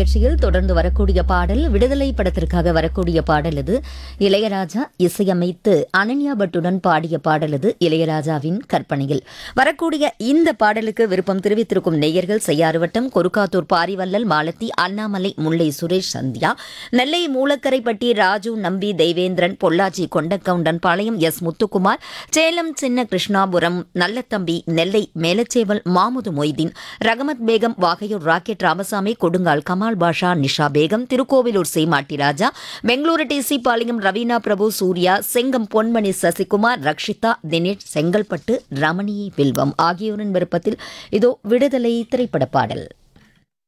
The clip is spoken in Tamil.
நிகழ்ச்சியில் தொடர்ந்து வரக்கூடிய பாடல் விடுதலை படத்திற்காக வரக்கூடிய பாடல் இது இளையராஜா இசையமைத்து அனன்யா பட்டுடன் பாடிய பாடல் இது இளையராஜாவின் கற்பனையில் வரக்கூடிய இந்த பாடலுக்கு விருப்பம் தெரிவித்திருக்கும் நேயர்கள் செய்யாறுவட்டம் கொருக்காத்தூர் பாரிவல்லல் மாலத்தி அண்ணாமலை முல்லை சுரேஷ் சந்தியா நெல்லை Moolakaraipatti Raju Nambi Deivendran Pollachi Kondakoundan Palayam S Muthukumar Salem Chinna Krishnapuram Nallathambi Nellai Melasheval Mamudu Moideen Rahmath Begum Vagaiyur rocket Ramasamy Kodungal Kamal Basha Nisha Begum Tirukkoilur Seematti Raja Bengaluru DC Palayam Raveena Prabhu Surya Chengam Ponmani Sasikumar Rakshitha Dinesh Chengalpattu Ramani Vilvam ஆகியோரின் விருப்பத்தில் இதோ விடுதலை திரைப்பட பாடல்